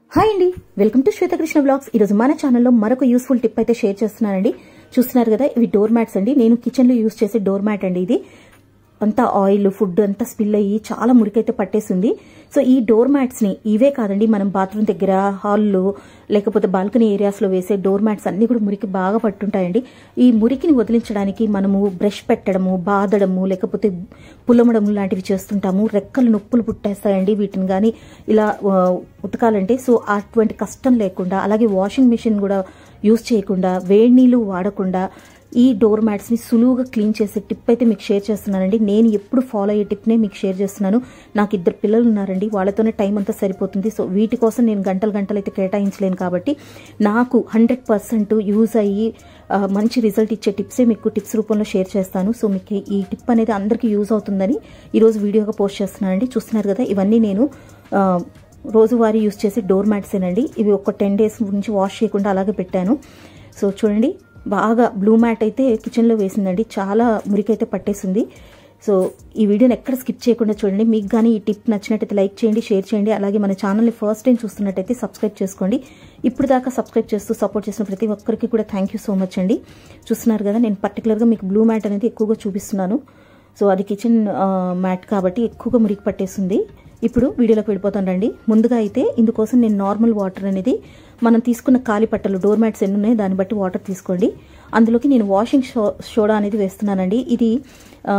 hi అండి welcome to Swetha Krishna blogs ఈరోజు మన ఛానల్లో మరొక యూస్ఫుల్ టిప్ అయితే షేర్ చేస్తున్నానండి చూస్తున్నారు కదా ఇవి డోర్ మ్యాట్స్ అండి నేను కిచెన్లో యూస్ చేసే డోర్ మ్యాట్ అండి ఇది అంతా ఆయిల్ ఫుడ్ అంతా స్పిల్ అయ్యి చాలా మురికైతే పట్టేసింది సో ఈ డోర్ మ్యాట్స్ ని ఇవే కాదండి మనం బాత్రూమ్ దగ్గర హాల్లో లేకపోతే బాల్కనీ ఏరియాస్ లో వేసే డోర్ మ్యాట్స్ అన్ని కూడా మురికి బాగా పట్టుంటాయండి ఈ మురికిని వదిలించడానికి మనము బ్రష్ పెట్టడము బాదడము లేకపోతే పులమడం లాంటివి చేస్తుంటాము రెక్కలు నొప్పులు పుట్టేస్తాయండి వీటిని కానీ ఇలా ఆ, ఉతకాలంటే సో అటువంటి కష్టం లేకుండా అలాగే వాషింగ్ మిషన్ కూడా యూస్ చేయకుండా వేడి నీళ్ళు వాడకుండా ఈ డోర్ మ్యాట్స్ ని సులువుగా క్లీన్ చేసే టిప్ అయితే మీకు షేర్ చేస్తున్నానండి నేను ఎప్పుడు ఫాలో అయ్యే టిప్ నే మీకు షేర్ చేస్తున్నాను నాకు ఇద్దరు పిల్లలు ఉన్నారండి వాళ్ళతోనే టైం అంతా సరిపోతుంది సో వీటి కోసం నేను గంటలు గంటలు అయితే కేటాయించలేను కాబట్టి నాకు హండ్రెడ్ పర్సెంట్ యూజ్ అయ్యి ఆ, మంచి రిజల్ట్ ఇచ్చే టిప్సే మీకు టిప్స్ రూపంలో షేర్ చేస్తాను సో మీకు ఈ టిప్ అనేది అందరికీ యూజ్ అవుతుందని ఈరోజు వీడియోగా పోస్ట్ చేస్తున్నానండి చూస్తున్నారు కదా ఇవన్నీ నేను ఆ, రోజువారీ యూస్ చేసే డోర్ మ్యాట్సేనండి ఇవి ఒక టెన్ డేస్ నుంచి వాష్ చేయకుండా అలాగే పెట్టాను సో చూడండి బాగా బ్లూ మ్యాట్ అయితే కిచెన్లో వేసిందండి చాలా మురికైతే పట్టేసింది సో ఈ వీడియోని ఎక్కడ స్కిప్ చేయకుండా చూడండి మీకు కానీ ఈ టిప్ నచ్చినట్టయితే లైక్ చేయండి షేర్ చేయండి అలాగే మన ఛానల్ని ఫస్ట్ టైం చూస్తున్నట్టయితే సబ్స్క్రైబ్ చేసుకోండి ఇప్పుడు దాకా సబ్స్క్రైబ్ చేస్తూ సపోర్ట్ చేసిన ప్రతి ఒక్కరికి కూడా థ్యాంక్ యూ సో మచ్ అండి చూస్తున్నారు కదా నేను పర్టికులర్గా మీకు బ్లూ మ్యాట్ అనేది ఎక్కువగా చూపిస్తున్నాను సో అది కిచెన్ మ్యాట్ కాబట్టి ఎక్కువగా మురికి పట్టేస్తుంది ఇప్పుడు వీడియోలోకి వెళ్ళిపోతానండి ముందుగా అయితే ఇందుకోసం నేను నార్మల్ వాటర్ అనేది మనం తీసుకున్న కాలి పట్టలు డోర్ మ్యాట్స్ ఎన్ని ఉన్నాయో దాన్ని బట్టి వాటర్ తీసుకోండి అందులోకి నేను వాషింగ్ షో సోడా అనేది వేస్తున్నానండి ఇది ఆ,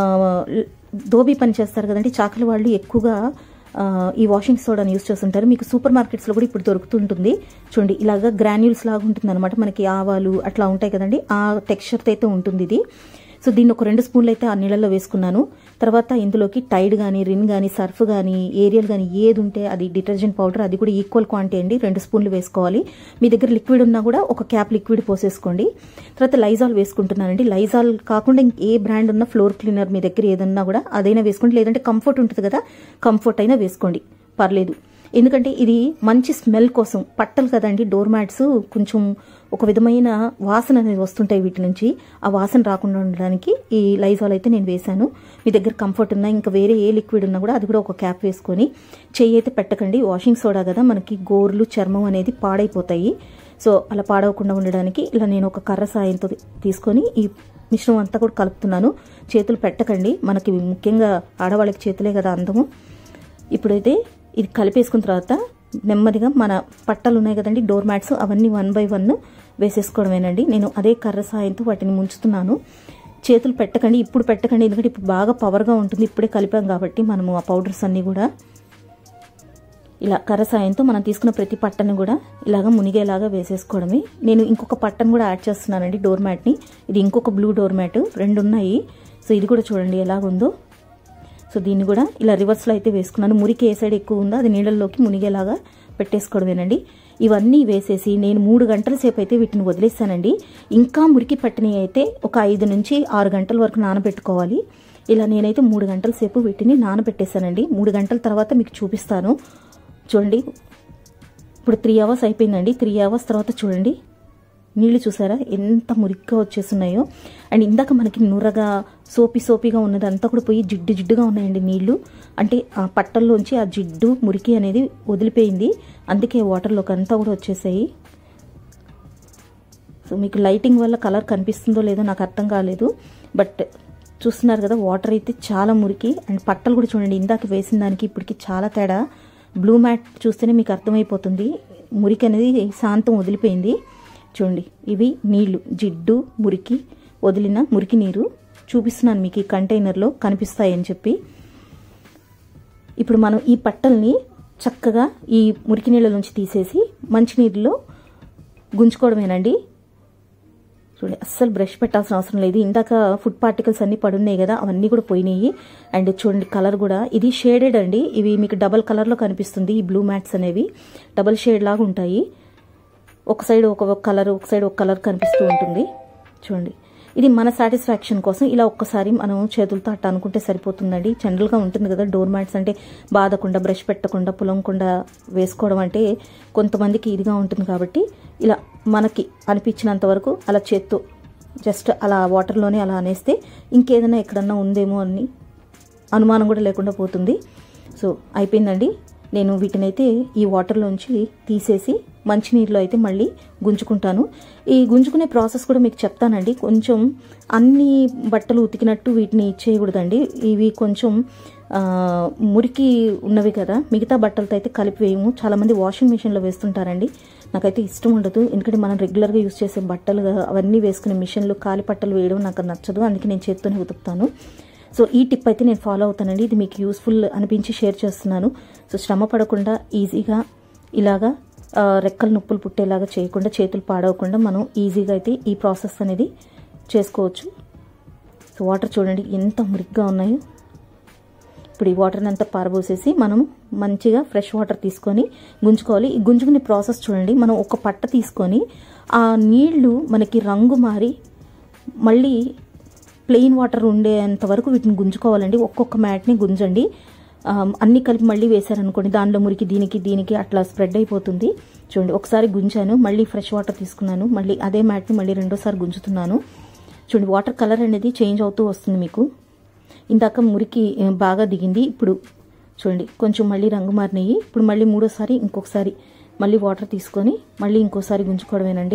ధోబీ పని చేస్తారు కదండి చాకలి వాళ్ళు ఎక్కువగా ఆ, ఈ వాషింగ్ సోడాని యూస్ చేస్తుంటారు మీకు సూపర్ మార్కెట్స్లో కూడా ఇప్పుడు దొరుకుతుంటుంది చూడండి ఇలాగా గ్రాన్యూల్స్ లాగా ఉంటుంది అనమాట మనకి ఆవాలు అట్లా ఉంటాయి కదండి ఆ టెక్స్చర్తో అయితే ఉంటుంది ఇది సో దీన్ని ఒక రెండు స్పూన్లు అయితే ఆ నీళ్ళల్లో వేసుకున్నాను తర్వాత ఇందులోకి టైడ్ కానీ రిన్ కానీ సర్ఫ్ కానీ ఏరియల్ కానీ ఏది ఉంటే అది డిటర్జెంట్ పౌడర్ అది కూడా ఈక్వల్ క్వాంటిటీ అండి రెండు స్పూన్లు వేసుకోవాలి మీ దగ్గర లిక్విడ్ ఉన్నా కూడా ఒక క్యాప్ లిక్విడ్ పోసేసుకోండి తర్వాత లైజాల్ వేసుకుంటున్నానండి లైజాల్ కాకుండా ఇంక ఏ బ్రాండ్ ఉన్న ఫ్లోర్ క్లీనర్ మీ దగ్గర ఏదన్నా కూడా అదైనా వేసుకోండి లేదంటే కంఫర్ట్ ఉంటుంది కదా కంఫర్ట్ అయినా వేసుకోండి పర్లేదు ఎందుకంటే ఇది మంచి స్మెల్ కోసం పట్టలు కదండి డోర్ మ్యాట్స్ కొంచెం ఒక విధమైన వాసన అనేది వస్తుంటాయి వీటి నుంచి ఆ వాసన రాకుండా ఉండడానికి ఈ లైజాల్ అయితే నేను వేశాను మీ దగ్గర కంఫర్ట్ ఉన్నా ఇంకా వేరే ఏ లిక్విడ్ ఉన్నా కూడా అది కూడా ఒక క్యాప్ వేసుకొని చెయ్యి అయితే పెట్టకండి వాషింగ్ సోడా కదా మనకి గోర్లు చర్మం అనేది పాడైపోతాయి సో అలా పాడవకుండా ఉండడానికి ఇలా నేను ఒక కర్ర సాయంతో తీసుకొని ఈ మిశ్రమం అంతా కూడా కలుపుతున్నాను చేతులు పెట్టకండి మనకి ముఖ్యంగా ఆడవాళ్ళకి చేతులే కదా అందము ఇప్పుడైతే ఇది కలిపేసుకున్న తర్వాత నెమ్మదిగా మన పట్టలు ఉన్నాయి కదండి డోర్ మ్యాట్స్ అవన్నీ వన్ బై వన్ వేసేసుకోవడమేనండి నేను అదే కర్ర సాయంతో వాటిని ముంచుతున్నాను చేతులు పెట్టకండి ఇప్పుడు పెట్టకండి ఎందుకంటే ఇప్పుడు బాగా పవర్గా ఉంటుంది ఇప్పుడే కలిపాం కాబట్టి మనము ఆ పౌడర్స్ అన్నీ కూడా ఇలా కర్ర సాయంతో మనం తీసుకున్న ప్రతి పట్టను కూడా ఇలాగ మునిగేలాగా వేసేసుకోవడమే నేను ఇంకొక పట్టను కూడా యాడ్ చేస్తున్నానండి డోర్ మ్యాట్ని ఇది ఇంకొక బ్లూ డోర్ మ్యాట్ రెండు ఉన్నాయి సో ఇది కూడా చూడండి ఎలాగుందో సో దీన్ని కూడా ఇలా రివర్స్లో అయితే వేసుకున్నాను మురికి ఏ సైడ్ ఎక్కువ ఉందో అది నీళ్ళల్లోకి మునిగేలాగా పెట్టేసుకోవడమేనండి ఇవన్నీ వేసేసి నేను మూడు గంటల సేపు అయితే వీటిని వదిలేస్తానండి ఇంకా మురికి పట్టినవి అయితే ఒక ఐదు నుంచి ఆరు గంటల వరకు నానబెట్టుకోవాలి ఇలా నేనైతే మూడు గంటల సేపు వీటిని నానబెట్టేశానండి మూడు గంటల తర్వాత మీకు చూపిస్తాను చూడండి ఇప్పుడు త్రీ అవర్స్ అయిపోయిందండి త్రీ అవర్స్ తర్వాత చూడండి నీళ్లు చూసారా ఎంత మురిగ్గా వచ్చేస్తున్నాయో అండ్ ఇందాక మనకి నుర్రగా సోపి సోపిగా ఉన్నదంతా కూడా పోయి జిడ్డు జిడ్డుగా ఉన్నాయండి నీళ్లు అంటే ఆ పట్టల్లోంచి ఆ జిడ్డు మురికి అనేది వదిలిపోయింది అందుకే వాటర్లోకి అంతా కూడా వచ్చేసాయి సో మీకు లైటింగ్ వల్ల కలర్ కనిపిస్తుందో లేదో నాకు అర్థం కాలేదు బట్ చూస్తున్నారు కదా వాటర్ అయితే చాలా మురికి అండ్ పట్టలు కూడా చూడండి ఇందాక వేసిన దానికి ఇప్పటికి చాలా తేడా బ్లూ మ్యాట్ చూస్తేనే మీకు అర్థమైపోతుంది మురికి అనేది శాంతం వదిలిపోయింది చూడండి ఇవి నీళ్లు జిడ్డు మురికి వదిలిన మురికి నీరు చూపిస్తున్నాను మీకు ఈ కంటైనర్లో కనిపిస్తాయని చెప్పి ఇప్పుడు మనం ఈ పట్టల్ని చక్కగా ఈ మురికి నీళ్ళ నుంచి తీసేసి మంచినీళ్ళలో గుంజుకోవడమేనండి చూడండి అస్సలు బ్రష్ పెట్టాల్సిన అవసరం లేదు ఇందాక ఫుడ్ పార్టికల్స్ అన్ని పడున్నాయి కదా అవన్నీ కూడా పోయినాయి అండ్ చూడండి కలర్ కూడా ఇది షేడెడ్ అండి ఇవి మీకు డబల్ కలర్లో కనిపిస్తుంది ఈ బ్లూ మ్యాట్స్ అనేవి డబల్ షేడ్ లాగా ఉంటాయి ఒక సైడ్ ఒక కలర్ ఒక సైడ్ ఒక కలర్ కనిపిస్తూ ఉంటుంది చూడండి ఇది మన సాటిస్ఫాక్షన్ కోసం ఇలా ఒక్కసారి మనం చేతులతో అట్ట అనుకుంటే సరిపోతుందండి జనరల్గా ఉంటుంది కదా డోర్ మ్యాట్స్ అంటే బాదకుండా బ్రష్ పెట్టకుండా పులంకుండా వేసుకోవడం అంటే కొంతమందికి ఇదిగా ఉంటుంది కాబట్టి ఇలా మనకి అనిపించినంత వరకు అలా చేత్తో జస్ట్ అలా వాటర్లోనే అలా అనేస్తే ఇంకేదైనా ఎక్కడన్నా ఉందేమో అని అనుమానం కూడా లేకుండా పోతుంది సో అయిపోయిందండి నేను వీటినైతే ఈ వాటర్లోంచి తీసేసి మంచినీరులో అయితే మళ్ళీ గుంజుకుంటాను ఈ గుంజుకునే ప్రాసెస్ కూడా మీకు చెప్తానండి కొంచెం అన్ని బట్టలు ఉతికినట్టు వీటిని చేయకూడదండి ఇవి కొంచెం ఆ, మురికి ఉన్నవి కదా మిగతా బట్టలతో అయితే కలిపి వేయము చాలామంది వాషింగ్ మిషన్లో వేస్తుంటారండి నాకైతే ఇష్టం ఉండదు ఎందుకంటే మనం రెగ్యులర్గా యూస్ చేసే బట్టలు అవన్నీ వేసుకునే మిషన్లు కాలి పట్టలు వేయడం నాకు నచ్చదు అందుకే నేను చేత్తోనే ఉతుకుతాను సో ఈ టిప్ అయితే నేను ఫాలో అవుతానండి ఇది మీకు యూస్ఫుల్ అనిపించి షేర్ చేస్తున్నాను సో శ్రమ పడకుండా ఈజీగా ఇలాగా ఆ, రెక్కలు నొప్పులు పుట్టేలాగా చేయకుండా చేతులు పాడవకుండా మనం ఈజీగా అయితే ఈ ప్రాసెస్ అనేది చేసుకోవచ్చు సో వాటర్ చూడండి ఎంత మురిగ్గా ఉన్నాయో ఇప్పుడు ఈ వాటర్ని అంతా పారబోసేసి మనం మంచిగా ఫ్రెష్ వాటర్ తీసుకొని గుంజుకోవాలి ఈ గుంజుకునే ప్రాసెస్ చూడండి మనం ఒక పట్ట తీసుకొని ఆ నీళ్లు మనకి రంగు మారి మళ్ళీ ప్లెయిన్ వాటర్ ఉండేంత వరకు వీటిని గుంజుకోవాలండి ఒక్కొక్క మ్యాట్ని గుంజండి ఆ, అన్ని కలిపి మళ్ళీ వేశారనుకోండి దానిలో మురికి దీనికి దీనికి అట్లా స్ప్రెడ్ అయిపోతుంది చూడండి ఒకసారి గుంజాను మళ్ళీ ఫ్రెష్ వాటర్ తీసుకున్నాను మళ్ళీ అదే మ్యాట్ని మళ్ళీ రెండోసారి గుంజుతున్నాను చూడండి వాటర్ కలర్ అనేది చేంజ్ అవుతూ వస్తుంది మీకు ఇందాక మురికి ఆ, బాగా దిగింది ఇప్పుడు చూడండి కొంచెం మళ్ళీ రంగు మారినాయి ఇప్పుడు మళ్ళీ మూడోసారి ఇంకొకసారి మళ్ళీ వాటర్ తీసుకొని మళ్ళీ ఇంకోసారి గుంజుకోవడమేనండి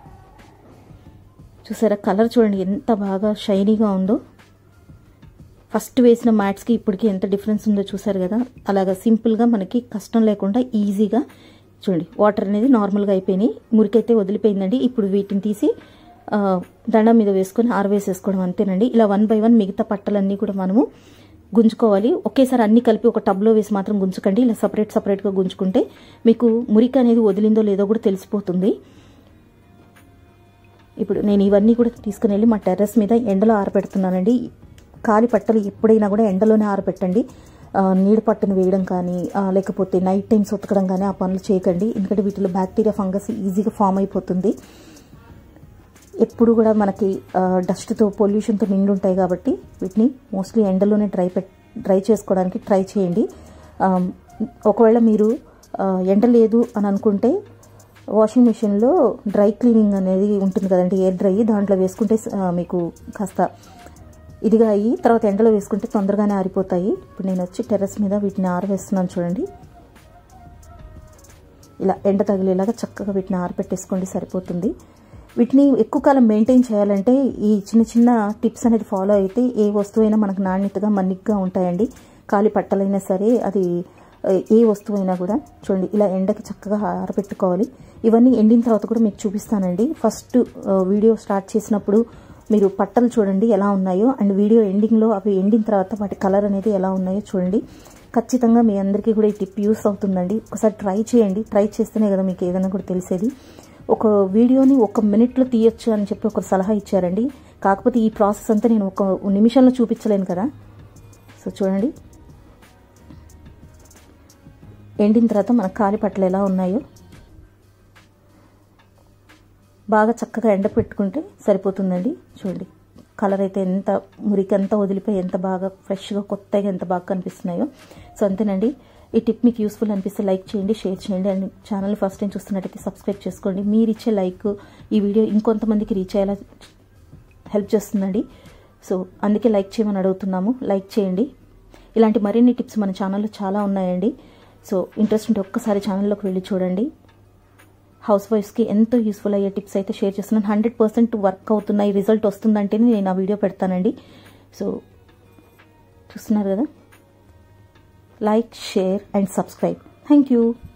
చూసారా కలర్ చూడండి ఎంత బాగా షైనీగా ఉందో ఫస్ట్ వేసిన మ్యాట్స్కి ఇప్పటికి ఎంత డిఫరెన్స్ ఉందో చూసారు కదా అలాగా సింపుల్గా మనకి కష్టం లేకుండా ఈజీగా చూడండి వాటర్ అనేది నార్మల్గా అయిపోయినాయి మురికైతే వదిలిపోయిందండి ఇప్పుడు వీటిని తీసి ఆ, దండం మీద వేసుకొని ఆరవేసేసుకోవడం అంతేనండి ఇలా వన్ బై వన్ మిగతా పట్టలన్నీ కూడా మనము గుంజుకోవాలి ఒకేసారి అన్ని కలిపి ఒక టబ్లో వేసి మాత్రం గుంజుకండి ఇలా సపరేట్ సపరేట్గా గుంజుకుంటే మీకు మురికి అనేది వదిలిందో లేదో కూడా తెలిసిపోతుంది ఇప్పుడు నేను ఇవన్నీ కూడా తీసుకుని వెళ్ళి మా టెర్రస్ మీద ఎండలో ఆరబెడుతున్నానండి కాలి పట్టలు ఎప్పుడైనా కూడా ఎండలోనే ఆరబెట్టండి ఆ, నీడ పట్టును వేయడం కానీ ఆ, లేకపోతే నైట్ టైమ్స్ ఉతకడం కానీ ఆ పనులు చేయకండి ఎందుకంటే వీటిలో బ్యాక్టీరియా ఫంగస్ ఈజీగా ఫామ్ అయిపోతుంది ఎప్పుడు కూడా మనకి డస్ట్తో పొల్యూషన్తో నిండి ఉంటాయి కాబట్టి వీటిని మోస్ట్లీ ఎండలోనే డ్రై పెట్ డ్రై చేసుకోవడానికి ట్రై చేయండి ఆ, ఒకవేళ మీరు ఆ, ఎండ లేదు అని అనుకుంటే వాషింగ్ మిషన్లో డ్రై క్లీనింగ్ అనేది ఉంటుంది కదండి ఎయిర్ డ్రై దాంట్లో వేసుకుంటే ఆ, మీకు కాస్త ఇదిగా అయ్యి తర్వాత ఎండలో వేసుకుంటే తొందరగానే ఆరిపోతాయి ఇప్పుడు నేను వచ్చి టెర్రస్ మీద వీటిని ఆరవేస్తున్నాను చూడండి ఇలా ఎండ తగిలేలాగా చక్కగా వీటిని ఆరబెట్టేసుకోండి సరిపోతుంది వీటిని ఎక్కువ కాలం మెయింటైన్ చేయాలంటే ఈ చిన్న చిన్న టిప్స్ అనేది ఫాలో అయితే ఏ వస్తువైనా మనకు నాణ్యతగా మన్నిగ్గా ఉంటాయండి కాలి పట్టలైనా సరే అది ఆ, ఏ వస్తువైనా కూడా చూడండి ఇలా ఎండకి చక్కగా ఆరబెట్టుకోవాలి ఇవన్నీ ఎండిన తర్వాత కూడా మీకు చూపిస్తానండి ఫస్ట్ ఆ, వీడియో స్టార్ట్ చేసినప్పుడు మీరు పట్టలు చూడండి ఎలా ఉన్నాయో అండ్ వీడియో ఎండింగ్లో అవి ఎండిన తర్వాత వాటి కలర్ అనేది ఎలా ఉన్నాయో చూడండి ఖచ్చితంగా మీ అందరికీ కూడా ఈ టిప్ యూస్ అవుతుందండి ఒకసారి ట్రై చేయండి ట్రై చేస్తేనే కదా మీకు ఏదైనా కూడా తెలిసేది ఒక వీడియోని ఒక మినిట్లో తీయొచ్చు అని చెప్పి ఒక సలహా ఇచ్చారండి కాకపోతే ఈ ప్రాసెస్ అంతా నేను ఒక నిమిషంలో చూపించలేను కదా సో చూడండి ఎండిన తర్వాత మన కాలి పట్టలు ఎలా ఉన్నాయో బాగా చక్కగా ఎండ పెట్టుకుంటే సరిపోతుందండి చూడండి కలర్ అయితే ఎంత మురికి అంతా వదిలిపోయి ఎంత బాగా ఫ్రెష్గా కొత్తగా ఎంత బాగా కనిపిస్తున్నాయో సో అంతేనండి ఈ టిప్ మీకు యూస్ఫుల్ అనిపిస్తే లైక్ చేయండి షేర్ చేయండి అండ్ ఛానల్ ఫస్ట్ టైం చూస్తున్నట్టయితే సబ్స్క్రైబ్ చేసుకోండి మీరు ఇచ్చే లైక్ ఈ వీడియో ఇంకొంతమందికి రీచ్ అయ్యేలా హెల్ప్ చేస్తుందండి సో అందుకే లైక్ చేయమని అడుగుతున్నాము లైక్ చేయండి ఇలాంటి మరిన్ని టిప్స్ మన ఛానల్లో చాలా ఉన్నాయండి సో ఇంట్రెస్ట్ ఉంటే ఒక్కసారి ఛానల్లోకి వెళ్ళి చూడండి హౌస్ వైఫ్స్కి ఎంతో యూస్ఫుల్ అయ్యే టిప్స్ అయితే షేర్ చేస్తున్నాను హండ్రెడ్ పర్సెంట్ వర్క్ అవుతున్నాయి రిజల్ట్ వస్తుందంటేనే నేను ఆ వీడియో పెడతానండి సో చూస్తున్నారు కదా like share and subscribe thank you